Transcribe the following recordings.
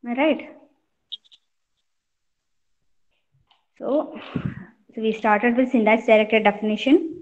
Am I right? So, so we started with syntax directed definition.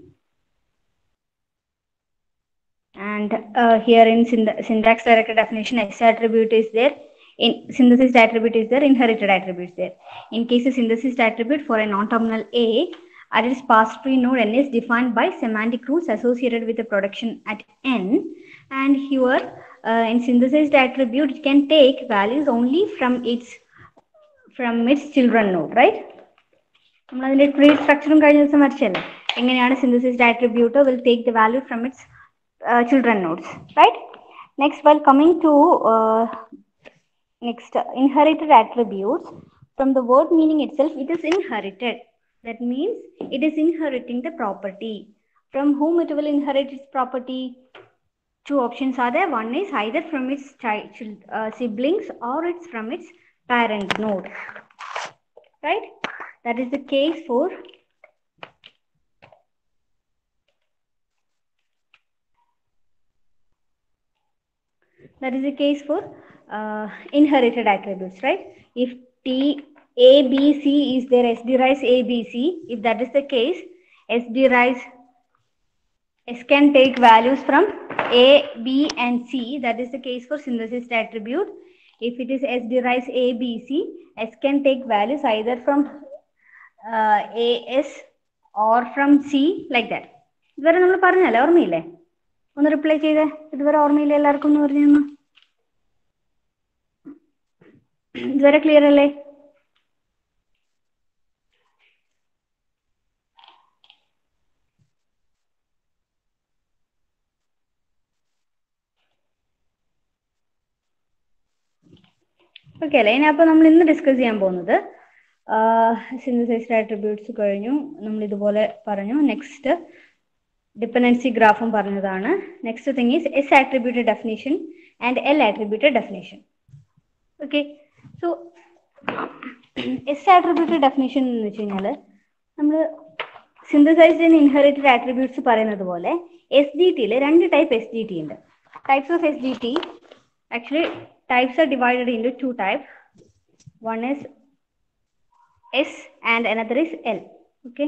And uh, here in synt- syntax directed definition, X attribute is there. In synthesis attribute is there, inherited attributes there. In case of synthesis attribute for a non-terminal A, at its pass tree node n is defined by semantic rules associated with the production at n. And here uh, in synthesis attribute, it can take values only from its from its children node, right? നമ്മൾ അതിന്റെ tree സ്ട്രക്ചറും കഴിഞ്ഞ ദിവസം വരച്ചല്ലേ എങ്ങനെയാണ് synthesis attribute will take the value from its children nodes, right? Next, while coming to uh, next uh, inherited attributes, from the word meaning itself, it is inherited. That means it is inheriting the property. From whom it will inherit its property? Two options are there. One is either from its child, chil- uh, siblings or it's from its parent node. Right? That is the case for that is the case for uh, inherited attributes, right? If T A B C is there, S derives A B C. If that is the case, S derives S can take values from A, B, and C. That is the case for synthesis attribute. If it is S derives A, B, C, S can take values either from uh, A, S or from C like that. ഇതുവരെ നമ്മൾ പറഞ്ഞല്ലേ ഓർമ്മയില്ലേ ഒന്ന് reply ചെയ്തേ ഇതുവരെ ഓർമ്മയില്ല എല്ലാവർക്കും എന്ന് പറഞ്ഞു ഇതുവരെ ക്ലിയർ അല്ലേ ഓക്കെ അല്ലേ ഇനി അപ്പൊ നമ്മൾ ഇന്ന് ഡിസ്കസ് ചെയ്യാൻ പോകുന്നത് സിന്തസൈസ്ഡ് ആട്രിബ്യൂട്ട്സ് കഴിഞ്ഞു നമ്മൾ ഇതുപോലെ പറഞ്ഞു നെക്സ്റ്റ് ഡിപ്പെൻഡൻസി ഗ്രാഫും പറഞ്ഞതാണ് next thing is S attributed definition and L attributed definition okay so S attributed definition എന്ന് വെച്ച് കഴിഞ്ഞാൽ നമ്മൾ സിന്തസൈസ്ഡ് ആൻഡ് ഇൻഹെറിറ്റഡ് ആട്രിബ്യൂട്ട്സ് പറയുന്നത് പോലെ എസ് ഡി ടിയിൽ രണ്ട് ടൈപ്പ് എസ് ഡി ടി ഉണ്ട് types of S D T actually types are divided into two type one is S and another is L okay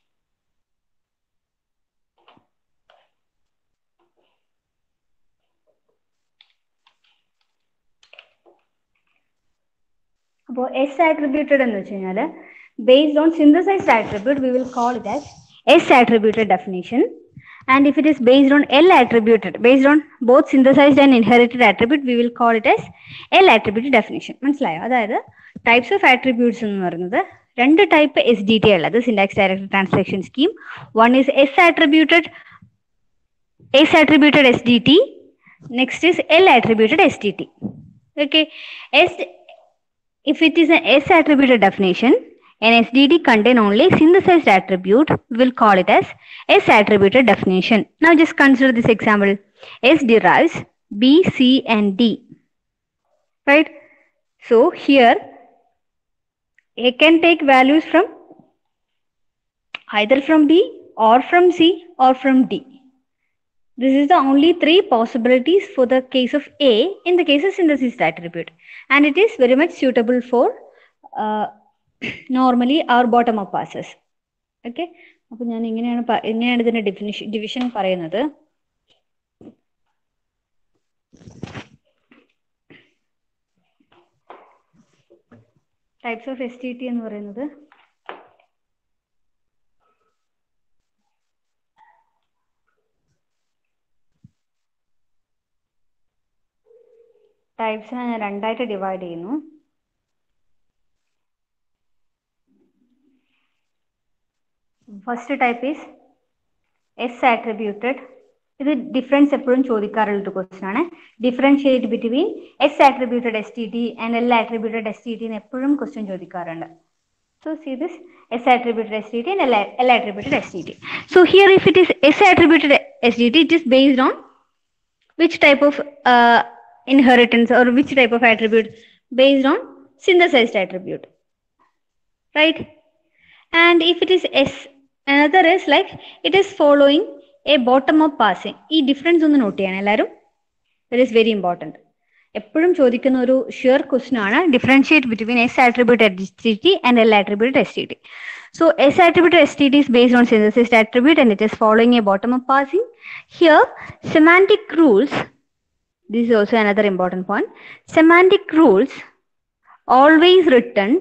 അപ്പോൾ എസ് ആട്രിബ്യൂട്ടഡ് എന്ന് വെച്ച് കഴിഞ്ഞാൽ based on synthesized attribute, we will call it as S attributed definition. And if it is based on L attributed, based on both synthesized and inherited attribute, we will call it as L attributed definition. മനസ്സിലായോ അതായത് types of attributes എന്ന് പറയുന്നത് രണ്ട് type S D T ഉള്ളത് syntax directed translation scheme one is S attributed S attributed S D T next is L attributed S D T okay S if it is an S attributed definition, an SDD contain only synthesized attribute, we will call it as S attributed definition. Now just consider this example. S derives B, C, and D. Right? So here, A can take values from either from B or from C or from D. This is the only three possibilities for the case of A in the case of synthesis attribute. And it is very much suitable for uh, normally our bottom up passes. Okay. അപ്പൊ ഞാൻ ഇങ്ങനെയാണ് പ- ഇങ്ങനെയാണ് ഇതിന്റെ definition division പറയുന്നത് types of S T T എന്ന് പറയുന്നത് ടൈപ്സിനെ ഞാൻ രണ്ടായിട്ട് ഡിവൈഡ് ചെയ്യുന്നു first type is S attributed ഇത് ഡിഫറൻസ് എപ്പോഴും ചോദിക്കാറുള്ള ഒരു ക്വസ്റ്റൻ ആണ് differentiate between S attributed S T T and L attributed S T T എന്ന് എപ്പോഴും ക്വസ്റ്റ്യൻ ചോദിക്കാറുണ്ട് So see this S attributed STT and L, L attributed STT. So here if it is S attributed STT, it is based on which type of uh, inheritance or which type of attribute based on synthesized attribute. Right? And if it is S, another is like it is following a bottom up passing. ഈ difference ഒന്ന് note ചെയ്യണം എല്ലാവരും that is very important എപ്പോഴും ചോദിക്കുന്ന ഒരു sure question ആണ് differentiate between S attribute S T T and L attribute S T T so S attribute S T T is based on synthesis attribute and it is following a bottom up parsing here semantic rules this is also another important point semantic rules always written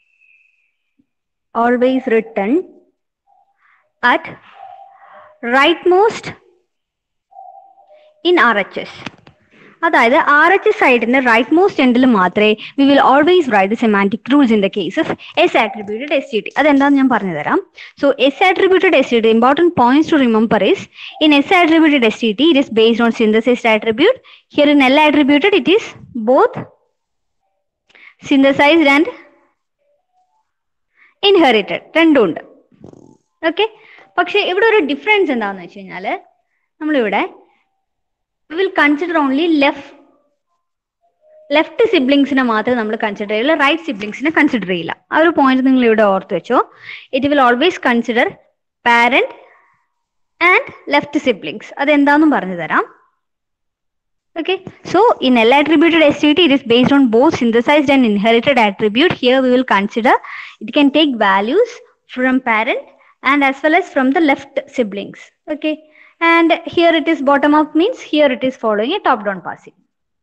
always written at rightmost in RHS അതായത് R H സൈഡിന്റെ rightmost എൻഡിൽ മാത്രമേ we will always write the semantic rules in the case of S attributed S T T അതെന്താന്ന് ഞാൻ പറഞ്ഞു തരാം so S attributed S T T important points to remember is in S attributed S T T it is based on synthesized attribute here in L attributed it is both synthesized and inherited രണ്ടും ഉണ്ട് okay പക്ഷെ ഇവിടെ ഒരു difference എന്താണെന്ന് വെച്ച് കഴിഞ്ഞാൽ നമ്മളിവിടെ will consider only left left സിബ്ലിങ്സിനെ മാത്രമേ നമ്മൾ കൺസിഡർ ചെയ്യില്ല റൈറ്റ് സിബ്ലിങ്സിനെ കൺസിഡർ ചെയ്യില്ല ആ ഒരു പോയിന്റ് നിങ്ങൾ ഇവിടെ ഓർത്ത് വെച്ചോ it will always consider parent and left siblings അതെന്താന്നും പറഞ്ഞു തരാം Okay, so in L attributed STT, it is based on both synthesized and inherited attribute. Here we will consider it can take values from parent and as well as from the left siblings. Okay, and here it is bottom up means here it is following a top down passing.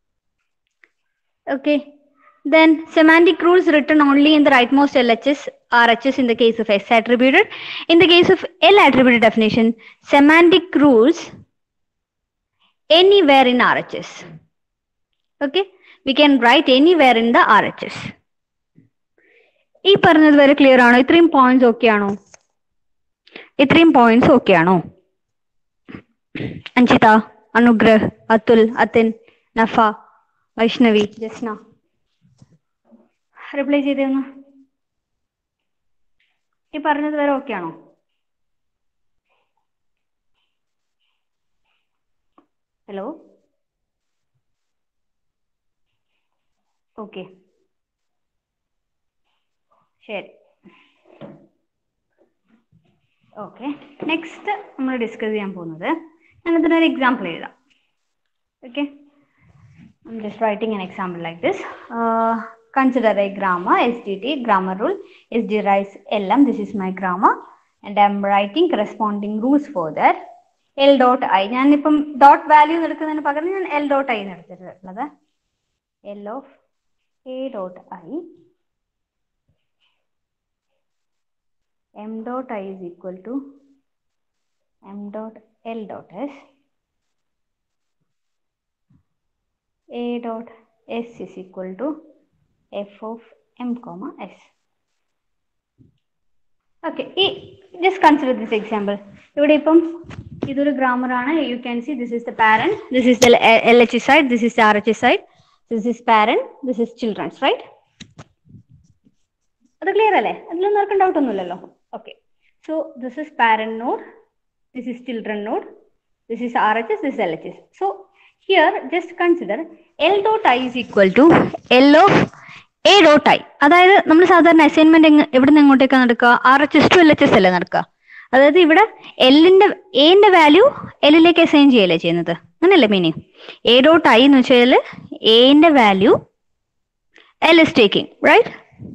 Okay, then semantic rules written only in the rightmost LHS RHS in the case of S attributed. In the case of L attributed definition, semantic rules anywhere in RHS. Okay, we can write anywhere in the RHS. ഈ പറഞ്ഞത് വരെ clear ആണോ ഇത്രയും points okay ആണോ ഇത്രയും points okay ആണോ Anjitha Anugrah Athul Athin Nafa Vaishnavi Jasna reply ചെയ്തേന്ന് ഈ പറഞ്ഞത് വരെ ഓക്കെ ആണോ ഹലോ ഓക്കെ ശരി ഓക്കെ നെക്സ്റ്റ് നമ്മൾ ഡിസ്കസ് ചെയ്യാൻ പോകുന്നത് ഞാൻ ഇതിനൊരു എക്സാമ്പിൾ എഴുതാം okay I'm just writing an example like this. Uh, consider a grammar, STT, grammar rule, is derives LM. This is my grammar. And I'm writing corresponding rules for that. L dot I ഞാനിപ്പം dot value എടുക്കുന്നതിന് പകരം ഞാൻ L dot I എടുത്തിട്ടുള്ളത് L of A dot I M dot I is equal to M dot L dot S A dot S is equal to F of M comma S okay ഈ just consider this example ഇവിടെ ഇപ്പം ഇതൊരു grammar ആണ് you can see this is the parent this is the L H side this is R H side this is parent this is childrens right അത് clear അല്ലേ അതിലൊന്നും ആർക്കും doubt ഒന്നുമില്ലല്ലോ okay so this is parent node this is children node this is R H S this L H S so here just consider L dot I is equal to L of A dot I അതായത് നമ്മൾ സാധാരണ assignment എവിടെ നിന്ന് എങ്ങോട്ടേക്കാണ് നടക്കുക R H S to L H S അല്ലേ നടക്കുക അതായത് ഇവിടെ എല്ലിന്റെ എന്റെ വാല്യൂ എല്ലിലേക്ക് അസൈൻ ചെയ്യല്ലേ ചെയ്യുന്നത് അങ്ങനല്ലേ മീനിങ് എ ഡോട്ട് ഐ എന്ന് വെച്ചാൽ എന്റെ value L is taking right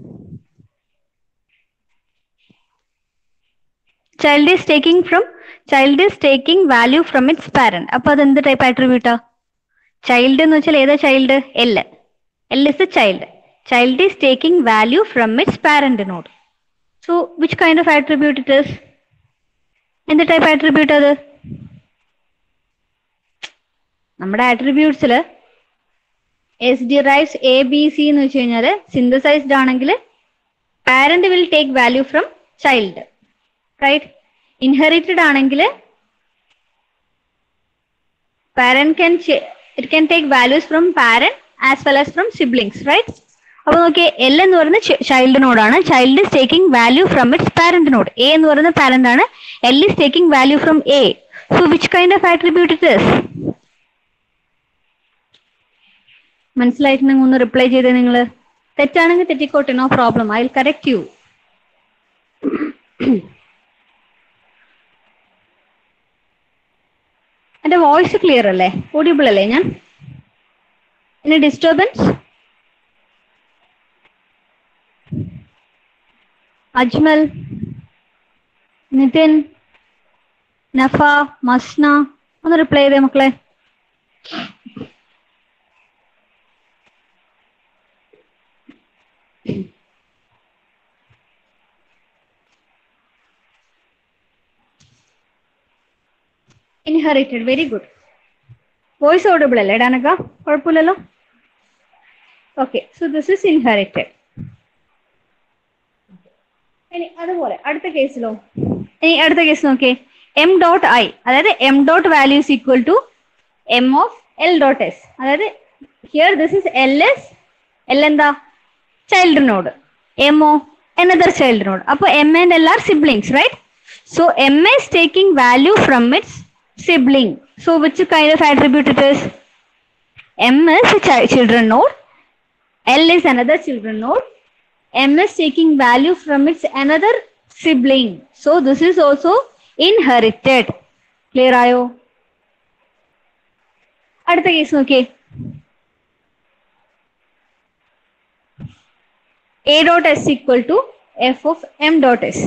child is taking from child is taking value from its parent അപ്പൊ അത് എന്ത് ടൈപ്പ് ആട്രിബ്യൂട്ടാ ചൈൽഡ് എന്ന് വെച്ചാൽ ഏതാ child L L is A child child is taking value from its parent node so which kind of attribute it is എന്ത് type attribute അത് നമ്മുടെ ആട്രിബ്യൂട്ട്സിൽ S derives A B C എന്ന് വെച്ച് കഴിഞ്ഞാൽ സിന്തസൈസ്ഡ് ആണെങ്കിൽ parent will take value from child right inherited ആണെങ്കിൽ parent can it can take values from parent as well as from siblings right അപ്പൊ നോക്കിയേ എൽ എന്ന് പറയുന്നത് ചൈൽഡ് നോഡാണ് child is taking value from its parent node A എന്ന് പറയുന്ന parent ആണ് L is taking value from A so which kind of attribute it is മനസ്സിലായിട്ടുണ്ടെങ്കിൽ ഒന്ന് റിപ്ലൈ ചെയ്തേ നിങ്ങൾ തെറ്റാണെങ്കിൽ തെറ്റിക്കോട്ടെ no problem I will correct you എന്റെ വോയിസ് ക്ലിയർ അല്ലേ ഓഡിയബിൾ അല്ലേ ഞാൻ Any disturbance? അജ്മൽ നിതിൻ നഫ മസ്ന ഒന്ന് റിപ്ലൈ ചെയ്തേ മക്കളെ inherited very good voice audible അല്ലേ ഡാനക കുഴപ്പമില്ലല്ലോ okay so this is inherited ഇനി അതുപോലെ അടുത്ത കേസിലോ ഇനി അടുത്ത കേസ് നോക്കിയേ എം ഡോട്ട് ഐ അതായത് M dot value is equal to M of L dot S അതായത് here this is L S L എന്താ child node M oh another child node അപ്പൊ M and L R siblings right so M is taking value from its sibling so which kind of attribute it is m is a chi- children node l is another children node m is taking value from its another sibling so this is also inherited clear ആയോ അടുത്ത case നോക്കിയേ A dot S equal to F of M dot S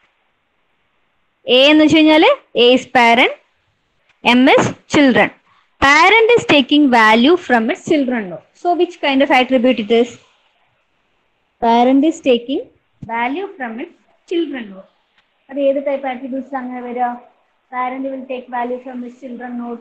A എന്ന് വെച്ച് കഴിഞ്ഞാല് A is parent M is children parent is taking value from it children no so which kind of attribute it is parent is taking value from it children no അത് ഏത് type attributes അങ്ങനെ വരിക parent will take value from it children node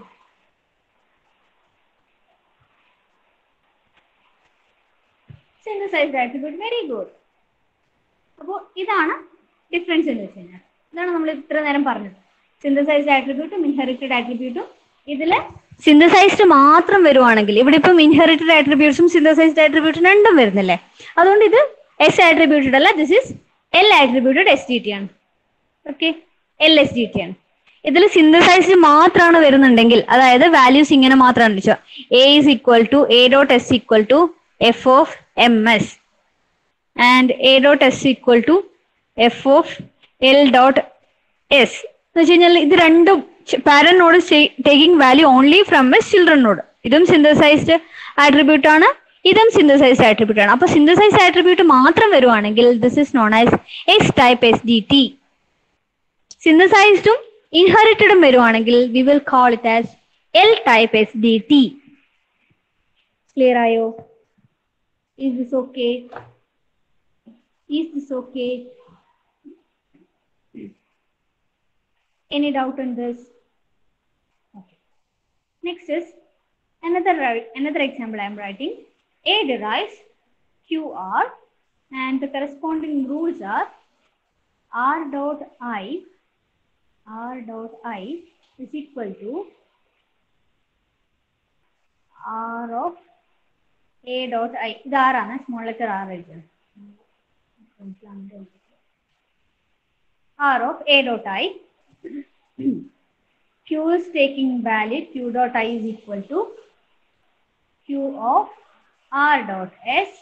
synthesized attribute very good അപ്പോൾ ഇതാണ് difference എന്ന് വെച്ച് കഴിഞ്ഞാൽ ഇതാണ് നമ്മൾ ഇത്ര നേരം പറഞ്ഞത് സിന്തസൈസ്ഡ് ആട്രിബ്യൂട്ടും ഇൻഹെറിറ്റഡ് ആട്രിബ്യൂട്ടും ഇതിൽ സിന്തസൈസ്ഡ് മാത്രം വരുവാണെങ്കിൽ ഇവിടെ ഇപ്പം ഇൻഹെറിറ്റഡ് ആട്രിബ്യൂട്ട്സും സിന്തസൈസ്ഡ് ആട്രിബ്യൂട്ടും രണ്ടും വരുന്നില്ലേ അതുകൊണ്ട് ഇത് എസ് ആട്രിബ്യൂട്ടഡ് അല്ല this is L attributed S D T ആണ് okay L S D T ആണ് ഇതിൽ സിന്തസൈസ്ഡ് മാത്രമാണ് വരുന്നുണ്ടെങ്കിൽ അതായത് വാല്യൂസ് ഇങ്ങനെ മാത്രമാണ് വിളിച്ചത് A is equal to A dot S equal to F of M S and A dot S equal to F of L dot S എന്ന് വെച്ച് കഴിഞ്ഞാൽ ഇത് രണ്ടും parent node taking value only from A children node ഇതും synthesized attribute ആണ് ഇതും synthesized attribute ആണ് അപ്പൊ സിന്തസൈസ്ഡ് ആട്രിബ്യൂട്ട് മാത്രം വരുവാണെങ്കിൽ this is non as S type S D T സിന്തസൈസ്ഡും ഇൻഹെറിറ്റഡും വരുവാണെങ്കിൽ we will call it as L type S D T clear ആയോ Is this okay? Is this okay? Any doubt on this? Okay. Next is another ri- another example I am writing. A derives QR and the corresponding rules are R dot I R dot I is equal to R of A dot I ഇത് ആറാണ് small letter R എഴുതുന്നത് R of A dot I Q is taking value Q dot I is equal to Q of R dot S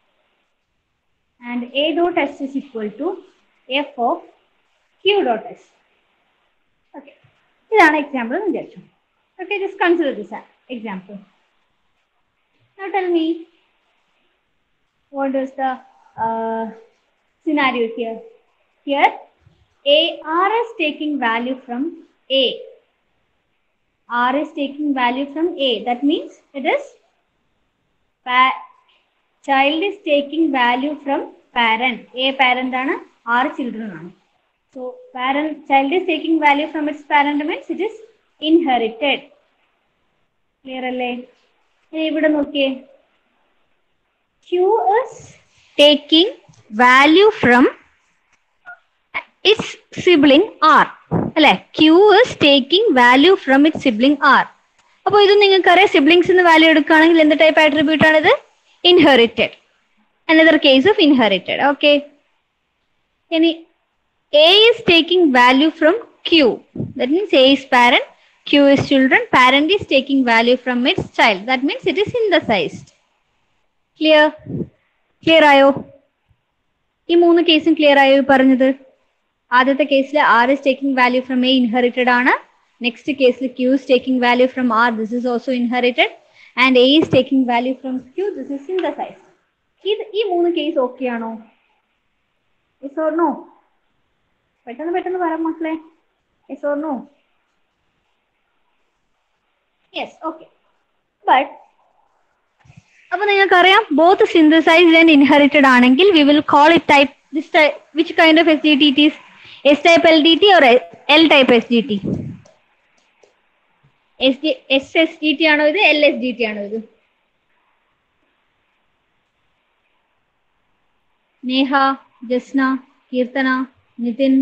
and A dot S is equal to F of Q dot S okay ഇതാണ് example എന്ന് വിചാരിച്ചു okay just consider this example Now tell me, what is the uh, scenario here? Here, A R is taking value from A. R is taking value from A. That means it is pa- child is taking value from parent. A parent ആണ് R children ആണ്. So parent child is taking value from its parent means it is inherited. Clear അല്ലേ? ഇനി ഇവിടെ നോക്കിയേ Q is taking value from its sibling R അല്ലെ Q is taking value from it sibling R അപ്പൊ ഇത് നിങ്ങൾക്കറിയാം siblings എന്ന് വാല്യൂ എടുക്കുകയാണെങ്കിൽ എന്ത് ടൈപ്പ് ആട്രിബ്യൂട്ട് ആണിത് inherited another case of inherited okay ഇനി A is taking value from Q that means A is parent Q is children, parent is taking value from its child. That means it is synthesized. Clear? Clear ആയോ ഈ മൂന്ന് കേസും clear ആയോ ഈ പറഞ്ഞത് ആദ്യത്തെ കേസിൽ R is taking value from A inherited ആണ് നെക്സ്റ്റ് കേസിൽ Q is taking value from R this is also inherited and A is taking value from Q, this is synthesized. ഇത് ഈ മൂന്ന് കേസ് ഓക്കെ ആണോ Yes or no? പെട്ടെന്ന് പെട്ടെന്ന് പറ മക്കളെ Yes or no? Yes, okay. But അപ്പൊ നിങ്ങൾക്കറിയാം ബോത്ത് സിന്തസൈസ്ഡ് ആൻഡ് ഇൻഹെറിറ്റഡ് ആണെങ്കിൽ we will call it type this which kind of S D T it is S type L D T or L type S D T S D S S D T ആണോ ഇത് L S D T ആണോ ഇത് Neha Jasna Keerthana Nithin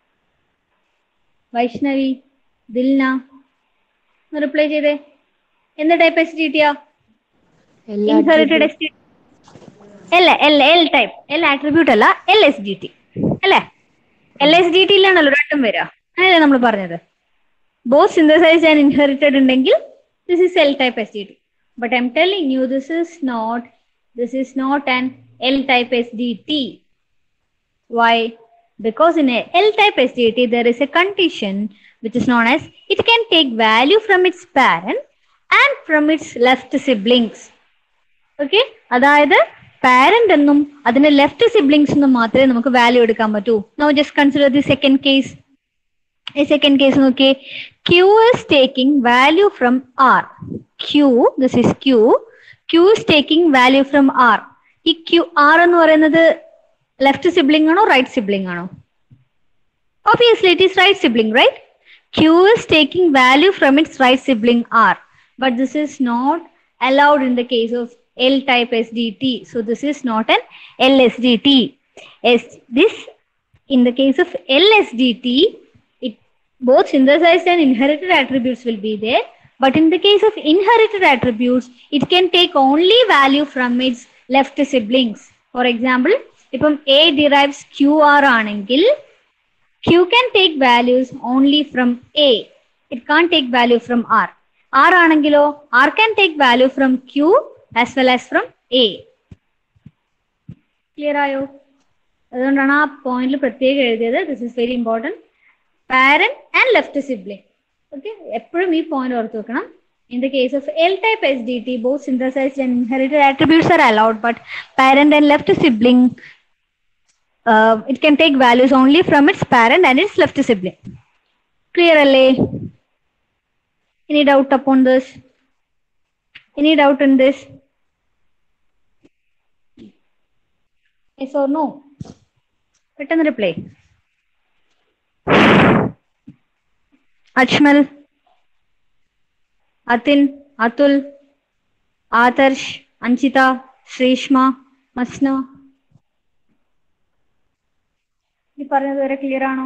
Vaishnavi Dilna reply ചെയ്തേ എന്ത് type S D ടിയാ inherited S D അല്ല L L type L attribute അല്ല L S D T അല്ലേ എൽ എസ് ഡി ടിയിലാണല്ലോ രണ്ടും വരിക അങ്ങനെയല്ലേ നമ്മൾ പറഞ്ഞത് ബോത്ത് സിന്തസൈസ്ഡ് ആൻഡ് ഇൻഹെറിറ്റഡ് ഉണ്ടെങ്കിൽ this is L type S D T but I'm telling you this is not this is not an L type S D T Why? Because in a L-type SDT, there is a condition which is known as it can take value from its parent and from its left siblings. Okay അതായത് parent എന്നും അതിന്റെ left siblings എന്നും മാത്രമേ നമുക്ക് value എടുക്കാൻ പറ്റൂ no just consider the second case ഈ second case നോക്കിയേ Q is taking value from R Q this is Q Q is taking value from R ഈ ക്യൂ ആർ എന്ന് പറയുന്നത് ലെഫ്റ്റ് സിബ്ലിംഗ് ആണോ റൈറ്റ് സിബ്ലിംഗ് ആണോ obviously it is right sibling right q is taking value from its right sibling r but this is not allowed in the case of l type sdt so this is not an lsdt as this in the case of lsdt it both synthesized and inherited attributes will be there but in the case of inherited attributes it can take only value from its left siblings for example ഇപ്പം a derives qr ആണെങ്കിൽ Q can take values only from A. It can't take value from R. R ആണെങ്കിലോ R can take value from Q as well as from A. Clear ആയോ അതുകൊണ്ടാണ് ആ പോയിന്റിൽ പ്രത്യേകം എഴുതിയത് this is very important parent and left sibling okay എപ്പോഴും ഈ point ഓർത്ത് വെക്കണം in the case of L type S D T both synthesized and inherited attributes are allowed but parent and left sibling uh, it can take values only from its parent and its left sibling. Clear, Alle? Any doubt upon this? Any doubt in this? Yes or no? Written reply. Achmal, Atin, Atul, Atarsh, Anchita, Shrishma, Masna. ഈ പറഞ്ഞത് വരെ clear ആണോ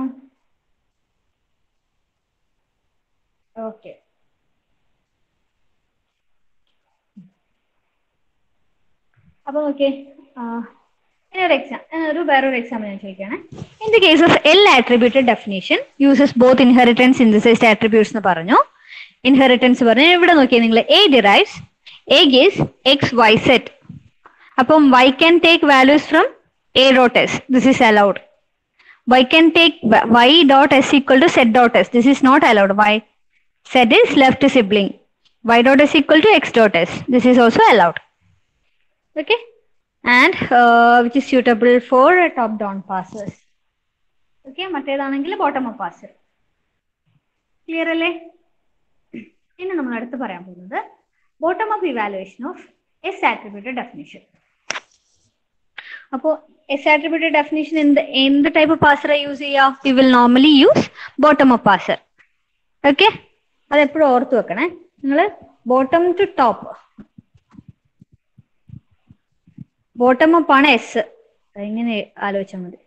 okay അപ്പൊ okay ഒരു exam ഒരു വേറൊരു example ഞാൻ ചോദിക്കുകയാണ് in the case of L attributed definition uses both inheritance synthesized attributes എന്ന് പറഞ്ഞു ഇൻഹെറിറ്റൻസ് പറഞ്ഞു ഇവിടെ നോക്കിയാൽ നിങ്ങൾ എ ഡിറൈവ്സ് എ ഗീസ് എക്സ് വൈ സെറ്റ് അപ്പം Y can take values from A dot S this is allowed y can take y dot s equal to z dot s. This is not allowed. Why? Z is left sibling. y dot s equal to x dot s. This is also allowed. Okay. And uh, which is suitable for top down passes. Okay. മറ്റേതാണെങ്കിൽ bottom up pass clear അല്ലേ ഇനി നമ്മൾ അടുത്ത് പറയാൻ പോകുന്നത് bottom up evaluation of S attributed definition അപ്പോൾ S attributed definition എന്ത് എന്ത് ടൈപ്പ് പാസർ യൂസ് ചെയ്യാം we will normally use bottom up parser okay അത് എപ്പോഴും ഓർത്ത് വെക്കണേ നിങ്ങൾ bottom to top bottom up ആണ് എസ് ഇങ്ങനെ ആലോചിച്ചാൽ മതി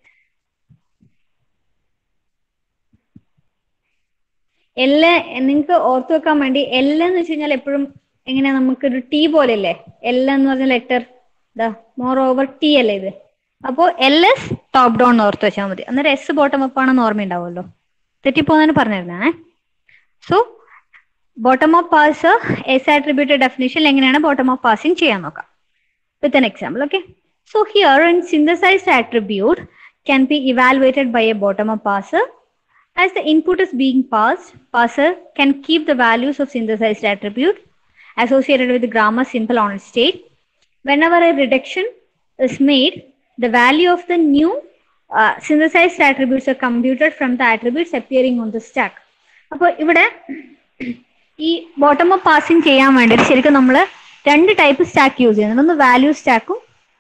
എല് നിങ്ങൾക്ക് ഓർത്ത് വെക്കാൻ വേണ്ടി എല് എന്ന് വെച്ച് കഴിഞ്ഞാൽ എപ്പോഴും എങ്ങനെയാ നമുക്കൊരു ടി പോലെ അല്ലേ എൽ എന്ന് പറഞ്ഞ ലെറ്റർ ദാ മോർ ഓവർ ടി അല്ലേ ഇത് അപ്പോ എൽ എസ് ടോപ്പ് ഡൗൺ ഓർത്ത് വെച്ചാൽ മതി അന്നേരം എസ് ബോട്ടം അപ്പ് ആണെന്ന് ഓർമ്മയുണ്ടാവുമല്ലോ തെറ്റിപ്പോന്നെ പറഞ്ഞിരുന്നേ so bottom of pass S attributed definition എങ്ങനെയാണ് ബോട്ടം ഓഫ് പാസിംഗ് ചെയ്യാൻ നോക്കാം with an example okay so here in synthesized attribute can be evaluated by a bottom up parser. As the input is being passed, parser can keep the values of synthesized attribute associated with grammar simple on its state. Whenever a reduction is made, the value of the new uh, synthesized attributes are computed from the attributes appearing on the stack. അപ്പോൾ ഇവിടെ ഈ bottom up passing ചെയ്യാൻ വേണ്ടിയിട്ട് ശരിക്കും നമ്മൾ രണ്ട് type stack use ചെയ്യുന്നുണ്ട് ഒന്ന് വാല്യൂ സ്റ്റാക്കും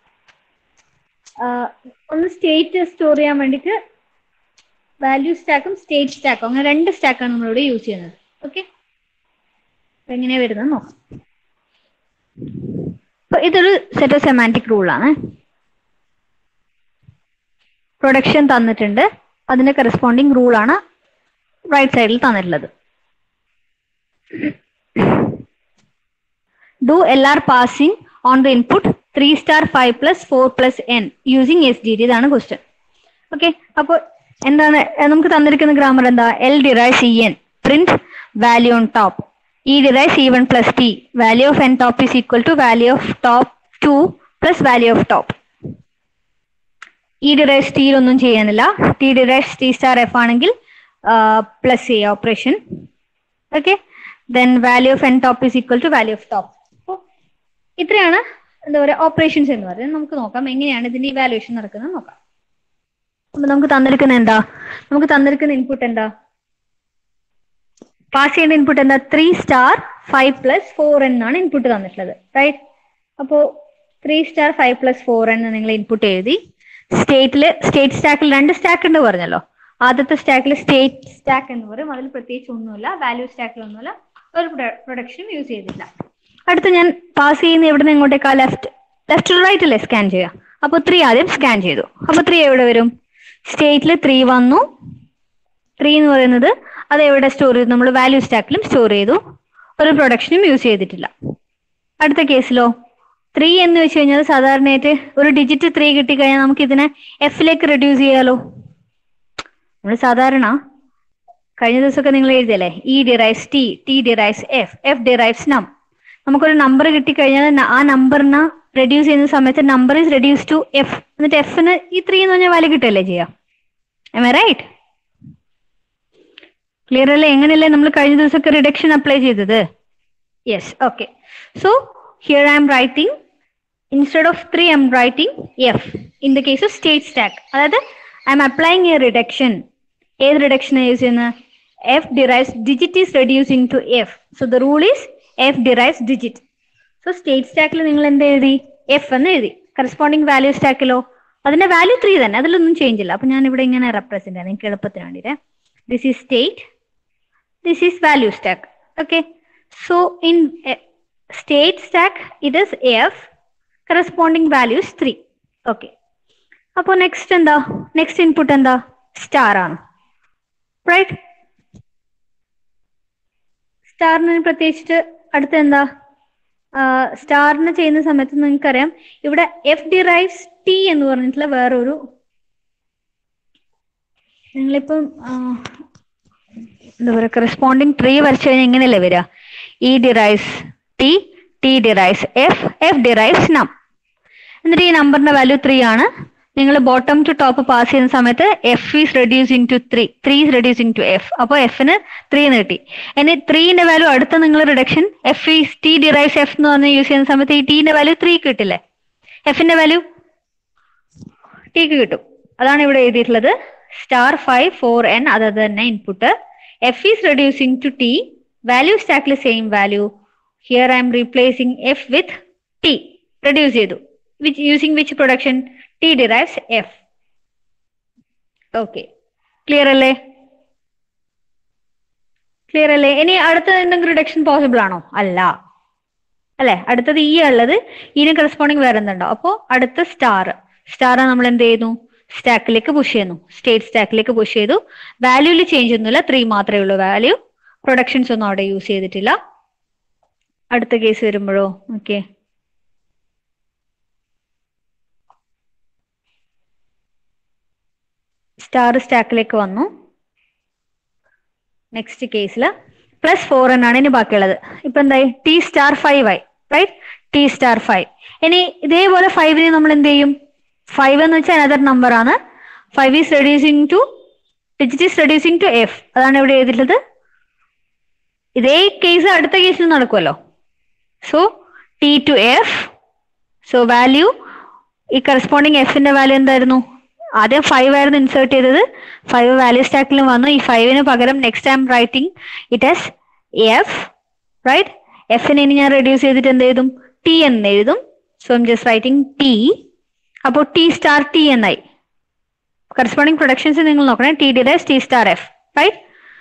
ഒന്ന് സ്റ്റേറ്റ് സ്റ്റോർ ചെയ്യാൻ വേണ്ടിയിട്ട് വാല്യൂ സ്റ്റാക്കും സ്റ്റേറ്റ് സ്റ്റാക്കും അങ്ങനെ രണ്ട് സ്റ്റാക്കാണ് നമ്മളിവിടെ യൂസ് ചെയ്യുന്നത് ഓക്കെ അപ്പൊ എങ്ങനെയാ വരുന്നത് നോക്കാം അപ്പൊ ഇതൊരു സെറ്റ് ഓഫ് സെമാൻറ്റിക് റൂളാണ് പ്രൊഡക്ഷൻ തന്നിട്ടുണ്ട് അതിന്റെ കറസ്പോണ്ടിങ് റൂളാണ് റൈറ്റ് സൈഡിൽ തന്നിട്ടുള്ളത് do L R passing on the input three star five plus four plus N using S D T ഇതാണ് ക്വസ്റ്റ്യൻ ഓക്കെ അപ്പോൾ എന്താണ് ഏർ നമുക്ക് തന്നിരിക്കുന്ന ഗ്രാമർ എന്താ L derive C N print value on top E derive C one plus T value of N top is equal to value of top two plus value of top E derive ടിയിൽ ഒന്നും ചെയ്യാനില്ല T derive T star F ആണെങ്കിൽ plus ചെയ്യുക operation okay then value of N top is equal to value of top ഇത്രയാണ് എന്താ പറയുക operations എന്ന് പറയുന്നത് നമുക്ക് നോക്കാം എങ്ങനെയാണ് ഇതിന്റെ ഇവാലുവേഷൻ നടക്കുന്നത് നോക്കാം അപ്പൊ നമുക്ക് തന്നിരിക്കുന്ന എന്താ നമുക്ക് തന്നിരിക്കുന്ന ഇൻപുട്ട് എന്താ പാസ് ചെയ്യേണ്ട ഇൻപുട്ട് എന്താ three star five plus four എന്നാണ് ഇൻപുട്ട് തന്നിട്ടുള്ളത് റൈറ്റ് അപ്പോ three star five plus four എന്ന് നിങ്ങൾ ഇൻപുട്ട് എഴുതി സ്റ്റേറ്റില് സ്റ്റേറ്റ് സ്റ്റാക്കിൽ രണ്ട് സ്റ്റാക്ക് ഉണ്ട് പറഞ്ഞല്ലോ ആദ്യത്തെ സ്റ്റാക്കിൽ സ്റ്റേറ്റ് സ്റ്റാക്ക് എന്ന് പറയും അതിൽ പ്രത്യേകിച്ച് ഒന്നുമില്ല വാല്യൂ സ്റ്റാക്കിൽ ഒന്നുമില്ല ഒരു പ്രൊഡക്ഷനും യൂസ് ചെയ്തില്ല അടുത്ത് ഞാൻ പാസ് ചെയ്യുന്ന എവിടെ നിന്ന് എങ്ങോട്ടേക്കാ ലെഫ്റ്റ് ലെഫ്റ്റ് ടു റൈറ്റ് അല്ലേ സ്കാൻ ചെയ്യുക അപ്പൊ ത്രീ ആദ്യം സ്കാൻ ചെയ്തു അപ്പൊ ത്രീ എവിടെ വരും സ്റ്റേറ്റിൽ ത്രീ വന്നു ത്രീ എന്ന് പറയുന്നത് അത് എവിടെ സ്റ്റോർ ചെയ്തു നമ്മൾ വാല്യൂ സ്റ്റാക്കിലും സ്റ്റോർ ചെയ്തു ഒരു പ്രൊഡക്ഷനും യൂസ് ചെയ്തിട്ടില്ല അടുത്ത കേസിലോ ത്രീ എന്ന് വെച്ച് കഴിഞ്ഞാൽ സാധാരണയായിട്ട് ഒരു ഡിജിറ്റ് ത്രീ കിട്ടിക്കഴിഞ്ഞാൽ നമുക്ക് ഇതിനെ എഫിലേക്ക് റെഡ്യൂസ് ചെയ്യാലോ നമ്മൾ സാധാരണ കഴിഞ്ഞ ദിവസമൊക്കെ നിങ്ങൾ എഴുതിയല്ലേ E derives T T derives F F derives നം നമുക്കൊരു നമ്പർ കിട്ടിക്കഴിഞ്ഞാൽ ന- ആ നമ്പറിനെ റെഡ്യൂസ് ചെയ്യുന്ന സമയത്ത് number is reduce to F എന്നിട്ട് എഫിന് ഈ ത്രീ എന്ന് പറഞ്ഞാൽ വാല്യൂ കിട്ടുകയല്ലേ ചെയ്യാം എം ഐ റൈറ്റ് ക്ലിയർ അല്ലേ എങ്ങനെയല്ലേ നമ്മൾ കഴിഞ്ഞ ദിവസമൊക്കെ റിഡക്ഷൻ അപ്ലൈ ചെയ്തത് yes okay so here I'm writing instead of three I'm writing F in the case of state stack അതായത് I'm applying a reduction ഏത് reduction use ചെയ്യുന്നത് F derives digit is reducing to F so the rule is F derives digit so state സ്റ്റാക്കിൽ നിങ്ങൾ എന്ത് എഴുതി F എന്ന് എഴുതി corresponding value സ്റ്റാക്കിലോ അതിന്റെ വാല്യൂ ത്രീ തന്നെ അതിലൊന്നും ചേഞ്ച് ഇല്ല അപ്പൊ ഞാൻ ഇവിടെ ഇങ്ങനെ റെപ്രസെന്റ് ചെയ്യാം എനിക്ക് എളുപ്പത്തിന് വേണ്ടിയിട്ട് this is state this is value stack okay so in uh, state stack it is f corresponding values 3 okay അപ്പോൾ നെക്സ്റ്റ് എന്താ നെക്സ്റ്റ് ഇൻപുട്ട് എന്താ സ്റ്റാർ ആണ് റൈറ്റ് സ്റ്റാറിന് പ്രത്യേകിച്ചിട്ട് അടുത്ത എന്താ സ്റ്റാറിന് ചെയ്യുന്ന സമയത്ത് നിങ്ങൾക്കറിയാം ഇവിടെ എഫ് ഡിറൈവ്സ് ടി എന്ന് പറഞ്ഞിട്ടുള്ള വേറൊരു നിങ്ങളിപ്പം ആ, എന്താ പറയുക കറസ്പോണ്ടിങ് ട്രീ വരച്ചു കഴിഞ്ഞാൽ എങ്ങനെയല്ലേ വരിക E derives T T derives F F derives നം എന്നിട്ട് ഈ നമ്പറിന്റെ വാല്യൂ ത്രീ ആണ് നിങ്ങൾ ബോട്ടം ടു ടോപ്പ് പാസ് ചെയ്യുന്ന സമയത്ത് F is reducing to three three is reducing to F അപ്പോൾ എഫിന് ത്രീ എന്ന് കിട്ടി ഇനി ത്രീന്റെ വാല്യൂ അടുത്ത നിങ്ങൾ reduction F is T derives F എന്ന് പറഞ്ഞ് യൂസ് ചെയ്യുന്ന സമയത്ത് ഈ ടീന്റെ വാല്യൂ ത്രീ കിട്ടില്ലേ എഫിന്റെ വാല്യൂ ടിക്ക് കിട്ടും അതാണ് ഇവിടെ എഴുതിയിട്ടുള്ളത് സ്റ്റാർ ഫൈവ് ഫോർ എൻ അത് തന്നെ input F is reducing to T value സ്റ്റാക്കിൽ same value here I'm replacing F with T reduce ചെയ്തു which using which production T derives F okay clear അല്ലേ clear അല്ലേ ഇനി അടുത്ത എന്തെങ്കിലും reduction possible ആണോ അല്ല അല്ലെ അടുത്തത് ഈ ഉള്ളത് ഇതിന് കറസ്പോണ്ടിങ് വേറെ എന്തുണ്ടോ അപ്പോ അടുത്ത സ്റ്റാർ സ്റ്റാർ നമ്മൾ എന്ത് ചെയ്യുന്നു സ്റ്റാക്കിലേക്ക് പുഷ് ചെയ്യുന്നു സ്റ്റേറ്റ് സ്റ്റാക്കിലേക്ക് പുഷ് ചെയ്തു വാല്യൂല് ചേഞ്ച് ഒന്നുമില്ല ത്രീ മാത്രമേ ഉള്ളൂ വാല്യൂ പ്രൊഡക്ഷൻസ് ഒന്നും അവിടെ യൂസ് ചെയ്തിട്ടില്ല അടുത്ത കേസ് വരുമ്പോഴോ ഓക്കെ സ്റ്റാർ സ്റ്റാക്കിലേക്ക് വന്നു നെക്സ്റ്റ് കേസിൽ പ്ലസ് ഫോർ എന്നാണ് ഇനി ബാക്കിയുള്ളത് ഇപ്പൊ എന്തായി ടി സ്റ്റാർ ഫൈവ് ആയി റൈറ്റ് ടി സ്റ്റാർ ഫൈവ് ഇനി ഇതേപോലെ ഫൈവിന് നമ്മൾ എന്ത് ചെയ്യും ഫൈവ് എന്ന് വെച്ചാൽ അനദർ നമ്പർ ആണ് five is reducing to digit is reducing to F അതാണ് ഇവിടെ എഴുതിയിട്ടുള്ളത് ഇതേ കേസ് അടുത്ത കേസിൽ നടക്കുമല്ലോ so T to F so value ഈ കറസ്പോണ്ടിങ് എഫിന്റെ വാല്യൂ എന്തായിരുന്നു ആദ്യം ഫൈവ് ആയിരുന്നു ഇൻസേർട്ട് ചെയ്തത് ഫൈവ് വാല്യൂ സ്റ്റാക്കിലും വന്നു ഈ ഫൈവിന് പകരം next time writing it as F right എഫിനെ ഇനി ഞാൻ റെഡ്യൂസ് ചെയ്തിട്ട് എന്ത് എഴുതും ടി എന്ന് എഴുതും so am just writing T അപ്പോൾ ടി സ്റ്റാർ ടി എന്നായി കറസ്പോണ്ടിങ് പ്രൊഡക്ഷൻസ് നിങ്ങൾ നോക്കണേ T D T star F right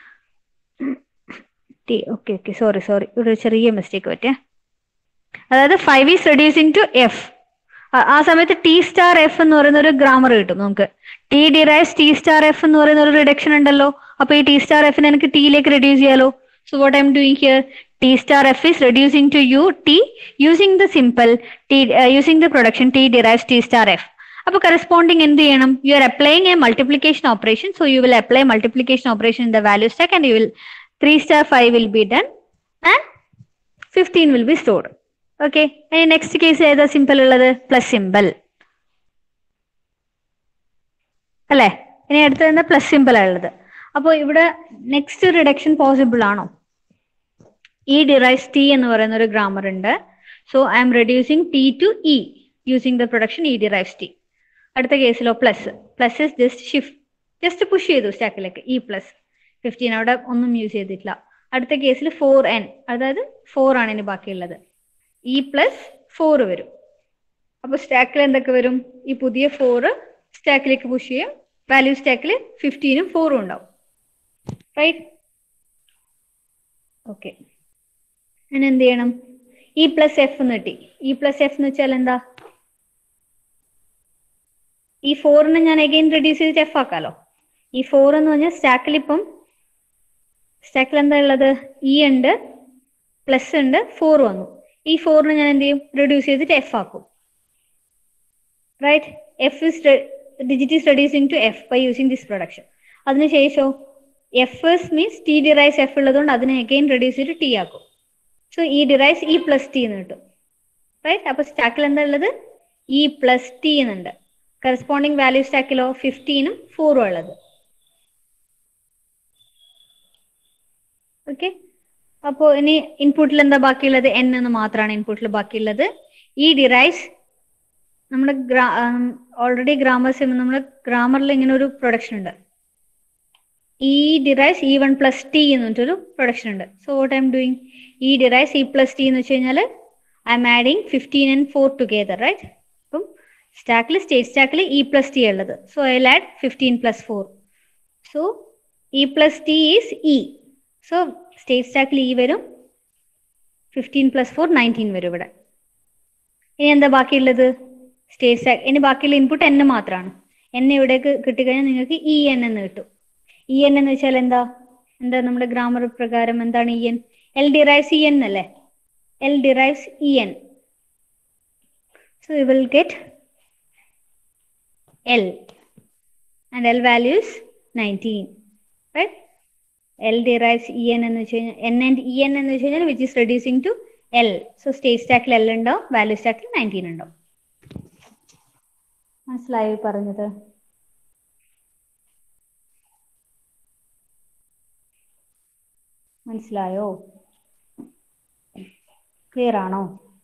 T okay okay sorry sorry ഇവിടെ ഒരു ചെറിയ മിസ്റ്റേക്ക് പറ്റിയേ അതായത് five is reducing to F ആ സമയത്ത് ടി സ്റ്റാർ എഫ് എന്ന് പറയുന്ന ഒരു ഗ്രാമർ കിട്ടും നമുക്ക് T derives T star F എന്ന് പറയുന്ന ഒരു റിഡക്ഷൻ ഉണ്ടല്ലോ അപ്പൊ ഈ ടി സ്റ്റാർ എഫിനെ എനിക്ക് ടിയിലേക്ക് റെഡ്യൂസ് ചെയ്യാലോ so what I'm doing here T star F is reducing to you T using the symbol T using the production T derives T star F അപ്പൊ കറസ്പോണ്ടിങ് എന്ത് ചെയ്യണം you are applying a multiplication operation so you will apply multiplication operation in the value stack and you will three star five will be done and fifteen will be stored okay ഇനി next case ഏതാ symbol ഉള്ളത് plus symbol അല്ലേ ഇനി അടുത്ത് തന്നെ plus symbol ഉള്ളത് അപ്പോൾ ഇവിടെ നെക്സ്റ്റ് റിഡക്ഷൻ പോസിബിൾ ആണോ ഇ ഡിറൈസ് ടി എന്ന് പറയുന്ന ഒരു ഗ്രാമർ ഉണ്ട് so I'm reducing T to E using the production E derives T അടുത്ത കേസിലോ plus plus is just shift just push ചെയ്തു സ്റ്റാക്കിലേക്ക് ഇ പ്ലസ് ഫിഫ്റ്റീൻ അവിടെ ഒന്നും യൂസ് ചെയ്തിട്ടില്ല അടുത്ത കേസിൽ ഫോർ എൻ അതായത് ഫോർ ആണ് ഇനി ബാക്കിയുള്ളത് ഇ പ്ലസ് ഫോർ വരും അപ്പൊ സ്റ്റാക്കിൽ എന്തൊക്കെ വരും ഈ പുതിയ ഫോറ് സ്റ്റാക്കിലേക്ക് പുഷ് ചെയ്യും വാല്യൂ സ്റ്റാക്കിൽ ഫിഫ്റ്റീനും ഫോറും ഉണ്ടാവും റൈറ്റ് ഓക്കെ അങ്ങനെ എന്ത് ചെയ്യണം ഇ പ്ലസ് എഫ് എന്ന് കിട്ടി ഇ പ്ലസ് എഫ് എന്ന് വെച്ചാൽ എന്താ ഈ ഫോറിനെ ഞാൻ അഗെയിൻ റെഡ്യൂസ് ചെയ്തിട്ട് എഫ് ആക്കാലോ ഈ ഫോർ എന്ന് പറഞ്ഞാൽ സ്റ്റാക്കിൽ ഇപ്പം സ്റ്റാക്കിൽ എന്താ ഉള്ളത് ഇ ഉണ്ട് പ്ലസ് ഉണ്ട് ഫോർ വന്നു ഈ ഫോറിന് ഞാൻ എന്ത് ചെയ്യും റെഡ്യൂസ് ചെയ്തിട്ട് എഫ് ആക്കും right F is digit is reducing to F by using this production അതിനുശേഷം F is means T derives F ഉള്ളതുകൊണ്ട് അതിനെ അഗെയിൻ റെഡ്യൂസ് ചെയ്തിട്ട് ടി ആക്കും so E derives E plus T എന്ന് കിട്ടും റൈറ്റ് അപ്പൊ സ്റ്റാക്കിൽ എന്താ ഉള്ളത് ഇ പ്ലസ് ടി എന്നുണ്ട് കറസ്പോണ്ടിങ് വാല്യൂ സ്റ്റാക്കിലോ ഫിഫ്റ്റീനും ഫോറും ഉള്ളത് ഓക്കെ അപ്പോ ഇനി ഇൻപുട്ടിൽ എന്താ ബാക്കിയുള്ളത് എൻ എന്ന് മാത്രമാണ് ഇൻപുട്ടിൽ ബാക്കിയുള്ളത് ഈ ഡിറൈസ് നമ്മുടെ ഓൾറെഡി ഗ്രാമർ സിം നമ്മുടെ ഗ്രാമറിൽ ഇങ്ങനെ ഒരു പ്രൊഡക്ഷൻ ഉണ്ട് E derives E one plus T എന്ന് പറഞ്ഞിട്ടൊരു പ്രൊഡക്ഷൻ ഉണ്ട് so what I'm doing E derives E plus T എന്ന് വെച്ച് കഴിഞ്ഞാൽ I'm adding fifteen and four together right അപ്പം സ്റ്റാക്കിൽ സ്റ്റേറ്റ് സ്റ്റാക്കിൽ ഇ പ്ലസ് ടി ഉള്ളത് so I add fifteen plus four so E plus T is E so state സ്റ്റാക്കിൽ E വരും fifteen plus four nineteen വരും ഇവിടെ ഇനി എന്താ ബാക്കിയുള്ളത് സ്റ്റേറ്റ് സ്റ്റാക്ക് ഇനി ബാക്കിയുള്ള ഇൻപുട്ട് എൻ മാത്രമാണ് എൻ ഇവിടേക്ക് കിട്ടിക്കഴിഞ്ഞാൽ നിങ്ങൾക്ക് ഇ എൻ എന്ന് കിട്ടും ഇ എൻ എന്ന് വെച്ചാൽ എന്താ എന്താ നമ്മുടെ ഗ്രാമർ പ്രകാരം എന്താണ് E N L derives E N അല്ലേ L derives E N so you will get L and L values nineteen right L derives E N എന്ന് വെച്ച് കഴിഞ്ഞാൽ എൻ ആൻഡ് ഇ എൻ എന്ന് വെച്ച് കഴിഞ്ഞാൽ which is reducing to L so state സ്റ്റാക്കിൽ L ഉണ്ടാവും value സ്റ്റാക്കിൽ nineteen ഉണ്ടാവും മനസ്സിലായോ ഈ പറഞ്ഞത് മനസ്സിലായോ ക്ലിയർ ആണോ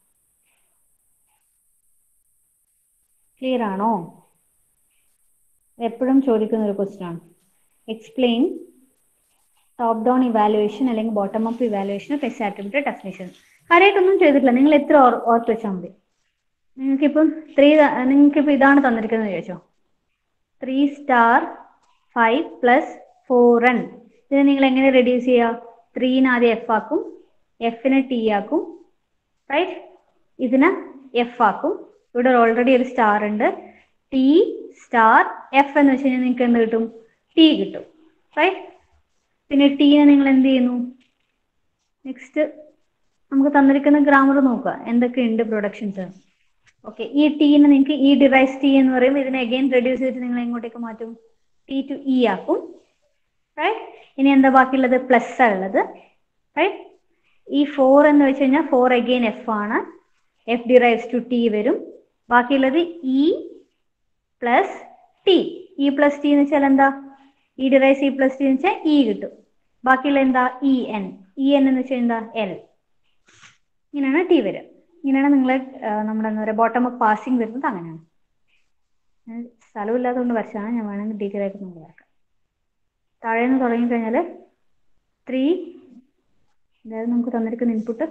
ക്ലിയർ ആണോ എപ്പോഴും ചോദിക്കുന്ന ഒരു ക്വസ്റ്റ്യൻ ആണ് എക്സ്പ്ലെയിൻ ടോപ്പ് ഡൗൺ ഇവാലുവേഷൻ അല്ലെങ്കിൽ bottom up evaluation of S attribute definition കാര്യമായിട്ടൊന്നും ചെയ്തിട്ടില്ല നിങ്ങൾ എത്ര ഓർ ഓർത്ത് വെച്ചാൽ മതി നിങ്ങൾക്കിപ്പം ത്രീ നിങ്ങൾക്കിപ്പോൾ ഇതാണ് തന്നിരിക്കുന്നത് ചോദിച്ചോ three star five plus four N ഇത് നിങ്ങൾ എങ്ങനെ റെഡ്യൂസ് ചെയ്യുക ത്രീന് ആദ്യം എഫ് ആക്കും എഫിന് ടി ആക്കും റൈറ്റ് ഇതിന് എഫ് ആക്കും ഇവിടെ ഓൾറെഡി ഒരു സ്റ്റാർ ഉണ്ട് ടി സ്റ്റാർ എഫ് എന്ന് വെച്ച് കഴിഞ്ഞാൽ നിങ്ങൾക്ക് എന്ത് കിട്ടും ടി കിട്ടും റൈറ്റ് പിന്നെ ടീനെ നിങ്ങൾ എന്ത് ചെയ്യുന്നു നെക്സ്റ്റ് നമുക്ക് തന്നിരിക്കുന്ന ഗ്രാമർ നോക്കുക എന്തൊക്കെയുണ്ട് പ്രൊഡക്ഷൻസ് ഓക്കെ ഈ ടീനെ നിങ്ങൾക്ക് ഈ ഡിവൈസ് ടി എന്ന് പറയും ഇതിനെ അഗൈൻ റെഡ്യൂസ് ചെയ്തിട്ട് നിങ്ങൾ എങ്ങോട്ടേക്ക് മാറ്റും ടി ടു ഇ ആക്കും റൈറ്റ് ഇനി എന്താ ബാക്കിയുള്ളത് പ്ലസ് ഉള്ളത് റൈറ്റ് ഈ ഫോർ എന്ന് വെച്ച് കഴിഞ്ഞാൽ ഫോർ അഗെയിൻ എഫ് ആണ് എഫ് ഡിറൈവ്സ് ടു ടി വരും ബാക്കിയുള്ളത് E plus T E plus T എന്ന് വെച്ചാൽ എന്താ E derives E plus T എന്ന് വെച്ചാൽ ഇ കിട്ടും ബാക്കിയുള്ള എന്താ ഇ എൻ ഇ എൻ എന്ന് വെച്ചാൽ എന്താ എൽ ഇങ്ങനെയാണ് ടി വരിക ഇങ്ങനെയാണ് നിങ്ങൾ നമ്മുടെ എന്താ പറയുക ബോട്ടം അപ്പ് പാസിംഗ് വരുന്നത് അങ്ങനെയാണ് ഞാൻ സ്ഥലമില്ലാത്തതുകൊണ്ട് വരച്ചാണ് ഞാൻ വേണമെങ്കിൽ ഡീറ്റെയിൽ ആയിട്ട് നമുക്ക് വരക്കാം താഴെ നിന്ന് തുടങ്ങിക്കഴിഞ്ഞാൽ ത്രീ അതായത് നമുക്ക് തന്നിരിക്കുന്ന input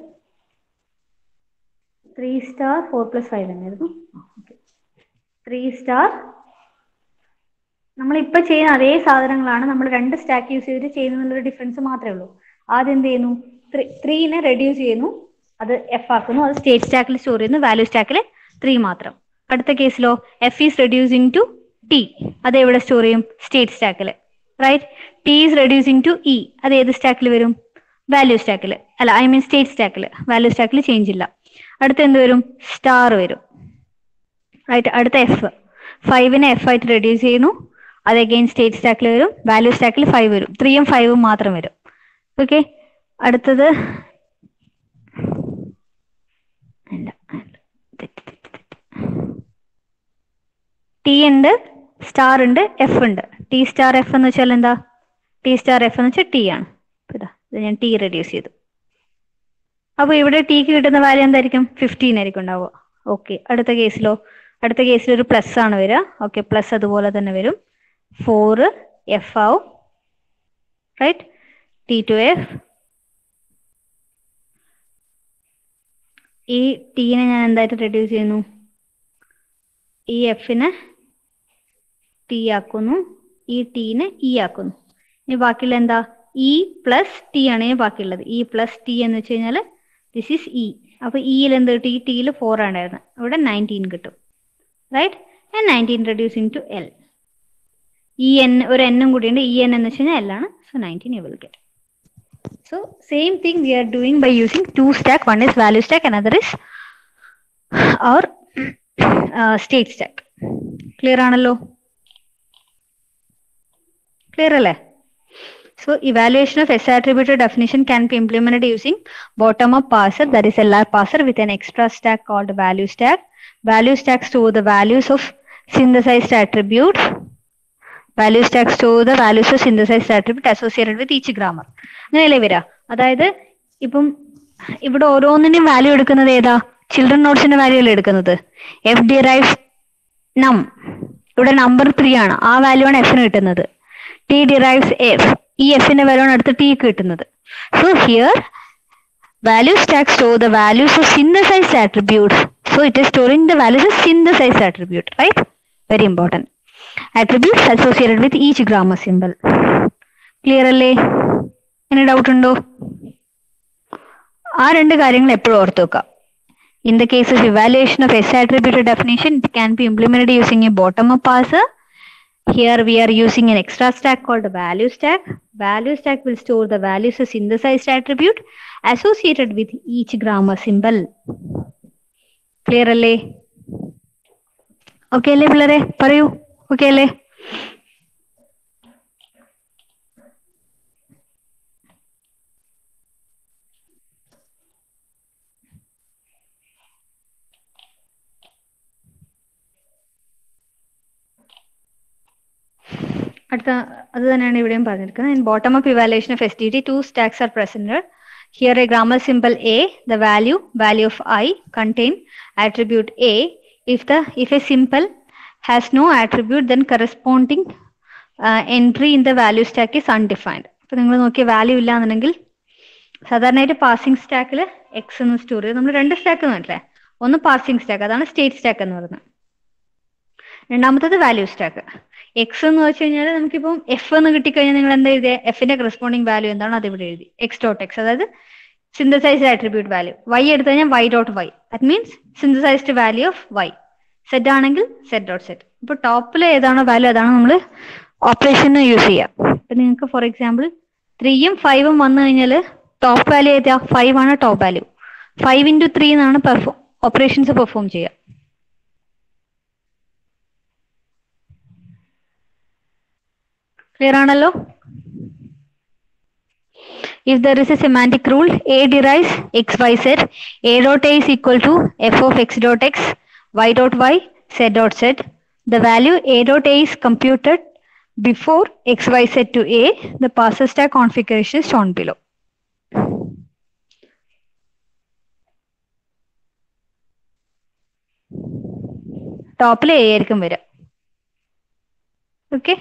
three star four plus five തന്നെയായിരുന്നു ഓക്കെ ത്രീ സ്റ്റാർ നമ്മളിപ്പോൾ ചെയ്യുന്ന അതേ സാധനങ്ങളാണ് നമ്മൾ രണ്ട് സ്റ്റാക്ക് യൂസ് ചെയ്തിട്ട് ചെയ്യുന്നതിലൊരു ഡിഫറൻസ് മാത്രമേ ഉള്ളൂ ആദ്യം എന്ത് ചെയ്യുന്നു ത്രീ ത്രീനെ റെഡ്യൂസ് ചെയ്യുന്നു അത് എഫ് ആക്കുന്നു അത് സ്റ്റേറ്റ് സ്റ്റാക്കിൽ സ്റ്റോർ ചെയ്യുന്നു വാല്യൂ സ്റ്റാക്കിൽ ത്രീ മാത്രം അടുത്ത കേസിലോ F is reducing to T അത് എവിടെ സ്റ്റോർ ചെയ്യും സ്റ്റേറ്റ് സ്റ്റാക്കിൽ right T is reducing to E അത് ഏത് സ്റ്റാക്കിൽ വരും വാല്യൂ സ്റ്റാക്കിൽ അല്ല ഐ മീൻ സ്റ്റേറ്റ് സ്റ്റാക്കിൽ വാല്യൂ സ്റ്റാക്കിൽ ചേഞ്ച് ഇല്ല അടുത്ത എന്ത് വരും സ്റ്റാർ വരും റൈറ്റ് അടുത്ത എഫ് ഫൈവിനെ എഫ് ആയിട്ട് റെഡ്യൂസ് ചെയ്യുന്നു അത് അഗെയിൻ സ്റ്റേറ്റ് സ്റ്റാക്കിൽ വരും വാല്യൂ സ്റ്റാക്കിൽ ഫൈവ് വരും ത്രീയും ഫൈവും മാത്രം വരും ഓക്കെ അടുത്തത് അല്ല ടി ഉണ്ട് സ്റ്റാർ ഉണ്ട് എഫ് ഉണ്ട് ടി സ്റ്റാർ എഫ് എന്ന് വെച്ചാൽ എന്താ ടി സ്റ്റാർ എഫ് എന്ന് വെച്ചാൽ ടി ആണ് ഇതാ ഇത് ഞാൻ ടി റെഡ്യൂസ് ചെയ്തു അപ്പോൾ ഇവിടെ ടിക്ക് കിട്ടുന്ന വാല്യൂ എന്തായിരിക്കും ഫിഫ്റ്റീൻ ആയിരിക്കും ഉണ്ടാവുക ഓക്കെ അടുത്ത കേസിലോ അടുത്ത കേസിൽ ഒരു പ്ലസ് ആണ് വരിക ഓക്കെ പ്ലസ് അതുപോലെ തന്നെ വരും ഫോർ എഫ് ആവും റൈറ്റ് ടി ടു എഫ് ഈ ടീനെ ഞാൻ എന്തായിട്ട് റെഡ്യൂസ് ചെയ്യുന്നു ഈ എഫിനെ ടി ആക്കുന്നു ഈ ടീനെ ഇ ആക്കുന്നു ഇനി ബാക്കിയുള്ള എന്താ ഇ പ്ലസ് ടി ആണ് ഇനി ബാക്കിയുള്ളത് ഇ പ്ലസ് ടി എന്ന് വെച്ച് കഴിഞ്ഞാൽ ദിസ് ഈസ് ഇ അപ്പൊ ഇയിൽ എന്ത് കിട്ടും ഈ ടിയിൽ ഫോർ ആണായിരുന്നു ഇവിടെ നയൻറ്റീൻ കിട്ടും right and nineteen reducing to L E N ഒരു എന്നും കൂടിയുണ്ട് ഇ എൻ എന്ന് വെച്ച് കഴിഞ്ഞാൽ എൽ ആണ് so nineteen you will get So same thing we are doing by using two stack. One is value stack, another is our uh, state stack. Clear ആണല്ലോ Clear അല്ലേ So evaluation of S attributed definition can be implemented using bottom up parser that is a LR parser with an extra stack called value stack. Value stack store the values of synthesized attributes. Value stack store the values of synthesized attribute associated with each grammar. അങ്ങനെയല്ലേ വരിക അതായത് ഇപ്പം ഇവിടെ ഓരോന്നിന്റെയും value എടുക്കുന്നത് ഏതാ children നോട്ട്സിന്റെ value അല്ലേ എടുക്കുന്നത് എഫ് ഡിറൈവ് നം ഇവിടെ നമ്പർ ത്രീ ആണ് ആ വാല്യൂ ആണ് എഫിന് കിട്ടുന്നത് ടി ഡിറൈവ്സ് എഫ് ഈ എഫിന്റെ വാല്യൂ ആണ് അടുത്ത് ടിക്ക് കിട്ടുന്നത് so here value stack store the values of synthesized attributes so it is storing the values of synthesized attribute right very important attributes associated with each grammar symbol clear അല്ലേ any doubt ഉണ്ടോ ആ രണ്ട് കാര്യങ്ങൾ എപ്പോഴും ഓർത്ത് വെക്കാം In the case of evaluation of S attributed definition, it can be implemented using a bottom up parser. Here we are using an extra stack called a value stack. Value stack will store the values of synthesized attribute associated with each grammar symbol. Clear അല്ലേ okay അല്ലേ പിള്ളേരെ പറയൂ okay അല്ലേ അടുത്ത അത് തന്നെയാണ് ഇവിടെയും പറഞ്ഞിരിക്കുന്നത് in bottom up evaluation of S D T two stacks are presented here a grammar symbol A the value value of I contain attribute A if the if A symbol has no attribute then corresponding entry in the value stack is undefined അപ്പൊ നിങ്ങൾ നോക്കിയ value ഇല്ല എന്നുണ്ടെങ്കിൽ സാധാരണയായിട്ട് passing സ്റ്റാക്കിൽ X എന്ന് store ചെയ്ത് നമ്മൾ രണ്ട് സ്റ്റാക്ക് നോക്കില്ലേ ഒന്ന് പാസിംഗ് സ്റ്റാക്ക് അതാണ് സ്റ്റേറ്റ് സ്റ്റാക്ക് എന്ന് പറയുന്നത് രണ്ടാമത്തത് വാല്യൂ സ്റ്റാക്ക് എക്സ് എന്ന് വെച്ച് കഴിഞ്ഞാൽ നമുക്കിപ്പം എഫ് എന്ന് കിട്ടിക്കഴിഞ്ഞാൽ നിങ്ങൾ എന്താ എഴുതിയ എഫിന്റെ കറസ്പോണ്ടിങ് വാല്യൂ എന്താണോ അത് ഇവിടെ എഴുതി എക്സ് ഡോട്ട് എക്സ് അതായത് സിന്തസൈസ്ഡ് ആട്രിബ്യൂട്ട് വാല്യൂ വൈ എടുത്തു കഴിഞ്ഞാൽ Y dot Y that means synthesized value of Y set ആണെങ്കിൽ സെറ്റ് ഡോട്ട് സെറ്റ് ഇപ്പൊ ടോപ്പിൽ ഏതാണോ വാല്യൂ അതാണ് നമ്മൾ ഓപ്പറേഷന് യൂസ് ചെയ്യുക ഇപ്പൊ നിങ്ങൾക്ക് ഫോർ എക്സാമ്പിൾ ത്രീയും ഫൈവും വന്നു കഴിഞ്ഞാൽ ടോപ്പ് വാല്യൂ ഏതാ ഫൈവ് ആണ് top value five into three എന്നാണ് പെർഫോം ഓപ്പറേഷൻസ് പെർഫോം ചെയ്യുക ക്ലിയർ ആണല്ലോ if there is a semantic rule a derives x y z a dot a is equal to f of x dot x y dot y z dot z the value a dot a is computed before x y z to a the parser stack configuration is shown below ടോപ്പിൽ A ആയിരിക്കും വരിക okay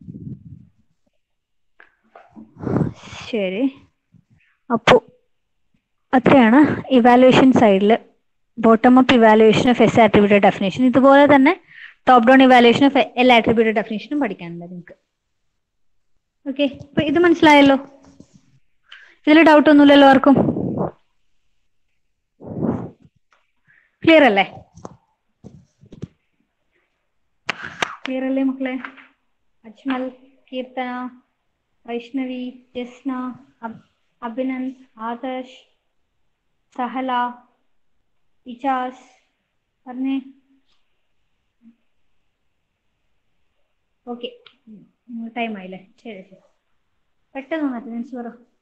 ശരി അപ്പോൾ അത്രയാണ് evaluation സൈഡിൽ bottom up evaluation of S attributed definition ഇതുപോലെ തന്നെ top down evaluation of L attributed ഡെഫിനേഷനും പഠിക്കാനുണ്ട് നിങ്ങൾക്ക് ഓക്കെ അപ്പൊ ഇത് മനസ്സിലായല്ലോ ഇതിൽ ഡൗട്ട് ഒന്നുമില്ലല്ലോ ആർക്കും ക്ലിയർ അല്ലേ ക്ലിയർ അല്ലേ മക്കളെ അജ്മൽ കീർത്തന വൈഷ്ണവി ജസ്ന അബ്- അഭിനന്ദ് ആദർശ് സഹല ഇജാസ് പറഞ്ഞേ ഓക്കെ ടൈം ആയില്ലേ ശരി ശരി പെട്ടെന്ന് അറ്റൻഡൻസ് പറ